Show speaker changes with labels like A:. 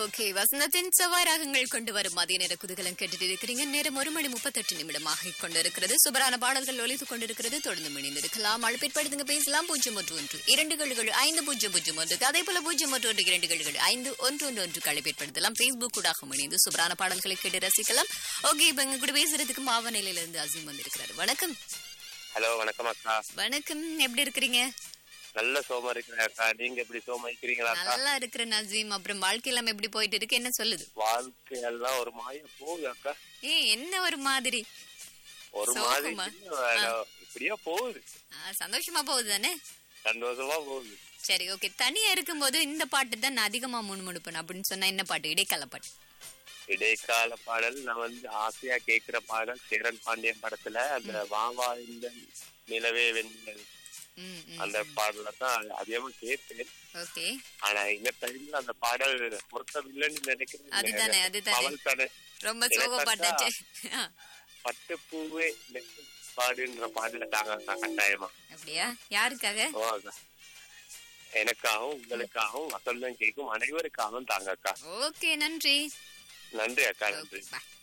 A: Okay வசந்தத்தின் செவ்வாய் ராகங்கள் கொண்டு வரும் மதிய நேர குதூகலம் கேட்டுட்டு இருக்கிறீங்க நேரம் ஒரு மணி முப்பத்தெட்டு நிமிடமாக கொண்டிருக்கிறது சுபரான பாடல்கள் ஒலித்துக் கொண்டிருக்கிறது தொடர்ந்து இணைந்திருக்கலாம் அழைப்பிற்படுத்துங்க பேசலாம் பூஜ்ஜியம் ஒன்று ஒன்று இரண்டு கழுகள் ஐந்து பூஜ்ஜியம் பூஜ்ஜியம் ஒன்று அதே போல பூஜ்ஜியம் ஒன்று ஒன்று இரண்டு கழுகள் ஐந்து ஒன்று ஒன்று ஒன்று அழைப்பிற்படுத்தலாம் பேஸ்புக் கூடாக இணைந்து சுபரான பாடல்களை கேட்டு ரசிக்கலாம் ஓகே இப்ப எங்க கூட பேசுறதுக்கு மாவநிலையில இருந்து அசீம் வந்திருக்கிறாரு வணக்கம்
B: ஹலோ வணக்கம் அக்கா
A: வணக்கம் எப்படி இருக்கிறீங்க
B: நல்ல சோமா இருக்கிறேன் அக்கா நீங்க எப்படி சோமா இருக்கிறீங்களா அக்கா
A: நல்லா இருக்கிற நசீம் அப்புறம் வாழ்க்கை எல்லாம் எப்படி போயிட்டு இருக்கு என்ன சொல்லுது
B: வாழ்க்கை எல்லாம் ஒரு மாய போகுது அக்கா
A: ஏ என்ன ஒரு மாதிரி
B: ஒரு
A: சோகமா?
B: மாதிரி இல்ல, இப்படியா போகுது
A: ஆ, சந்தோஷமா போகுது தானே
B: சந்தோஷமா போகுது
A: சரி ஓகே தனியா இருக்கும்போது இந்த பாட்டு தான் நான் அதிகமா முணுமுணுப்பேன் அப்படின்னு சொன்னா என்ன பாட்டு இடைக்கால பாட்டு
B: இடைக்கால பாடல் நான் வந்து ஆசையா கேக்குற பாடல் சேரன் பாண்டியன் படத்துல அந்த வாவா இந்த நிலவே வெண்ணிலவே
A: ம், ம்.
B: அந்த பாடல தான் அதிகமா கேட்பேன்
A: ஓகே
B: ஆனா இந்த டைம்ல அந்த பாடல் பொருத்தமில்லைன்னு நினைக்கிறேன்
A: அதுதானே, அதுதானே.
B: பவன் தானே
A: ரொம்ப
B: எனக்கு
A: சோக
B: அக்கா,
A: பாட்டாச்சு ஆ,
B: பட்டு பூவே நெற்றி பாடுன்ற பாடல தாங்க அக்கா கட்டாயமா
A: அப்படியா யாருக்காக
B: ஓ அக்கா. எனக்காகவும் உங்களுக்காகவும் வசந்தம் கேட்கும் அனைவருக்காகவும் தாங்க அக்கா
A: ஓகே நன்றி
B: நன்றி அக்கா நன்றி
A: பாய்